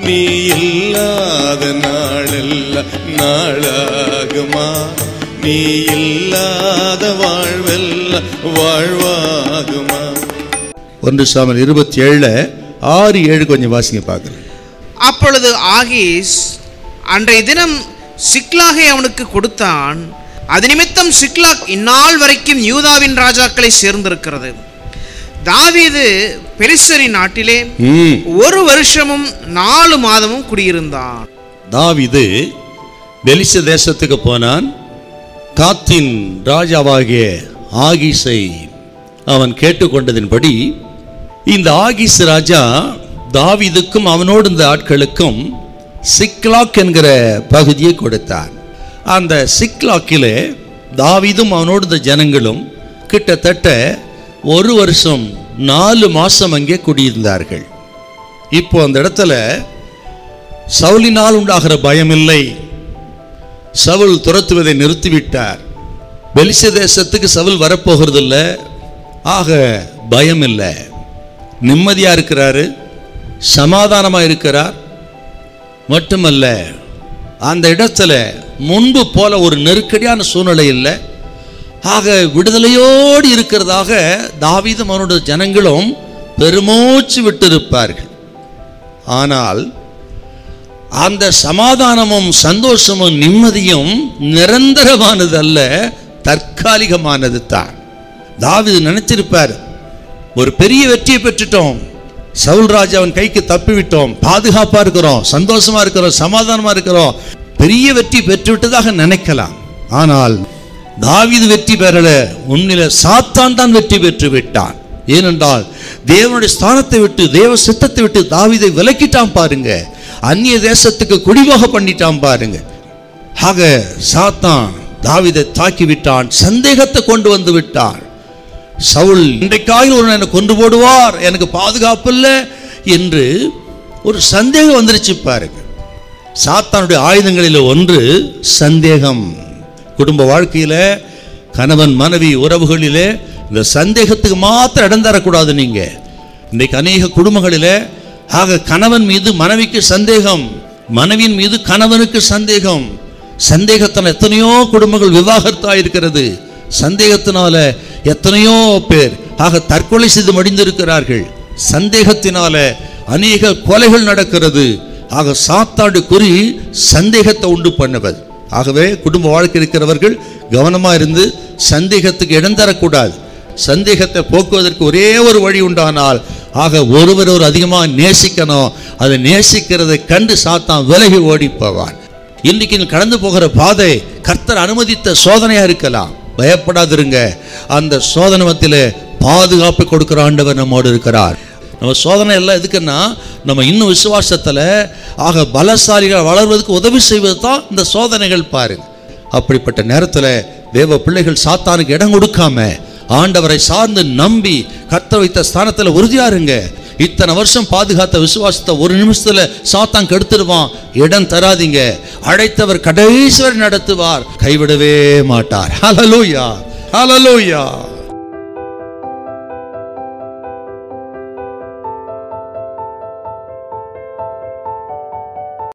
நீ இல்லாத நாளெல்லாம் நாளாகுமா நீ இல்லாத வாழ்வெல்லாம் வாழ்வாகுமா ஒன்று சாமல் இருபத்தி ஏழுல ஆறு ஏழு கொஞ்சம் வாசிங்க பார்க்கலாம் அப்பொழுது ஆகீஸ் அன்றைய தினம் சிக்லாகை அவனுக்கு கொடுத்தான் அது நிமித்தம் சிக்லாக் இந்நாள் வரைக்கும் யூதாவின் ராஜாக்களை சேர்ந்திருக்கிறது தாவீது பெலிஸ்தரின் நாட்டிலே ம் ஒரு வருஷமும் நாலு மாதமும் குடியிருந்தான் தாவிது பெலிச தேசத்துக்கு போனான் காத்தின் ராஜாவாகிய ஆகீஸை அவன் கேட்டுக்கொண்டதின்படி இந்த ஆகீஸ் ராஜா தாவீதுக்கும் அவனோடு இந்த ஆட்களுக்கும் சிக்லாக் என்கிற பகுதியை கொடுத்தான் அந்த சிக்லாக்கிலே தாவீதும் அவனோடு இந்த ஜனங்களும் கிட்டத்தட்ட ஒரு வருஷம் நாலு மாசம் அங்கே குடியிருந்தார்கள் இப்போ அந்த இடத்துல சவுலினால் உண்டாகிற பயமில்லை சவுல் துரத்துவதை நிறுத்திவிட்டார் பெலிச தேசத்துக்கு சவுல் வரப்போகிறதில்ல ஆக பயம் இல்லை நிம்மதியா இருக்கிறாரு சமாதானமா இருக்கிறார் மட்டுமல்ல அந்த இடத்துல முன்பு போல ஒரு நெருக்கடியான சூழ்நிலை இல்லை ஆக விடுதலையோடு இருக்கிறதாக தாவீதும் அவனுடைய ஜனங்களும் பெருமூச்சு விட்டிருப்பார்கள் ஆனால் அந்த சமாதானமும் சந்தோஷமும் நிம்மதியும் நிரந்தரமானது அல்ல தற்காலிகமானது தான் தாவீது நினைச்சிருப்பார் ஒரு பெரிய வெற்றியை பெற்றுட்டோம் சவுல் ராஜாவின் கைக்கு தப்பிவிட்டோம் பாதுகாப்பா இருக்கிறோம் சந்தோஷமா இருக்கிறோம் சமாதானமா இருக்கிறோம் பெரிய வெற்றி பெற்றுவிட்டதாக நினைக்கலாம் ஆனால் தாவீது வெற்றி பெறல உன்னில சாத்தான் தான் வெற்றி பெற்று விட்டான் ஏனென்றால் தேவனுடைய ஸ்தானத்தை விட்டு தேவ சித்தத்தை விட்டு தாவீதை விலக்கிட்டான் பாருங்க அந்நிய தேசத்துக்கு குடிபோக பண்ணிட்டான் பாருங்க ஆக சாத்தான் தாவீதை தாக்கி விட்டான் சந்தேகத்தை கொண்டு வந்து விட்டான் சவுல் இன்றைக்காக ஒரு என்னை கொண்டு போடுவார் எனக்கு பாதுகாப்பு இல்லை என்று ஒரு சந்தேகம் வந்துருச்சு பாருங்க சாத்தானுடைய ஆயுதங்களில் ஒன்று சந்தேகம் குடும்ப வாழ்க்கையில கணவன் மனைவி உறவுகளிலே இந்த சந்தேகத்துக்கு மாத்திரம் இடம் தரக்கூடாது நீங்க இன்றைக்கு அநேக குடும்பங்களிலே ஆக கணவன் மீது மனைவிக்கு சந்தேகம் மனைவியின் மீது கணவனுக்கு சந்தேகம் சந்தேகத்தினால் எத்தனையோ குடும்பங்கள் விவாகரத்தாயிருக்கிறது சந்தேகத்தினால எத்தனையோ பேர் ஆக தற்கொலை செய்து மடிந்திருக்கிறார்கள் சந்தேகத்தினால அநேக கொலைகள் நடக்கிறது ஆக சாத்தாடு குறி சந்தேகத்தை உண்டு பண்ணுவது ஆகவே குடும்ப வாழ்க்கை இருக்கிறவர்கள் கவனமா இருந்து சந்தேகத்துக்கு இடம் தரக்கூடாது சந்தேகத்தை போக்குவதற்கு ஒரே ஒரு வழி உண்டானால் ஆக ஒருவர் ஒரு அதிகமாக நேசிக்கணும் அதை நேசிக்கிறதை கண்டு சாத்தான் விலகி ஓடி போவான் இன்னைக்கு நீ கடந்து போகிற பாதை கர்த்தர் அனுமதித்த சோதனையா இருக்கலாம் பயப்படாதிருங்க அந்த சோதனை மத்தியில பாதுகாப்பு கொடுக்கிற ஆண்டவர் நம்மோடு இருக்கிறார் நம்ம சோதனை எல்லாம் எதுக்குன்னா நம்ம இன்னும் விசுவாசத்துல ஆக பலசாலிகள் வளர்வதற்கு உதவி செய்வது தான் இந்த சோதனைகள் பாருங்க அப்படிப்பட்ட நேரத்துல தேவ பிள்ளைகள் சாத்தானுக்கு இடம் கொடுக்காம ஆண்டவரை சார்ந்து நம்பி கர்த்தர் வைத்த ஸ்தானத்துல உறுதியா இருங்க இத்தனை வருஷம் பாதுகாத்த விசுவாசத்தை ஒரு நிமிஷத்துல சாத்தான் கெடுத்துடுவான் இடம் தராதீங்க அழைத்தவர் கடைசி வரை நடத்துவார் கைவிடவே மாட்டார் ஹalleluya ஹalleluya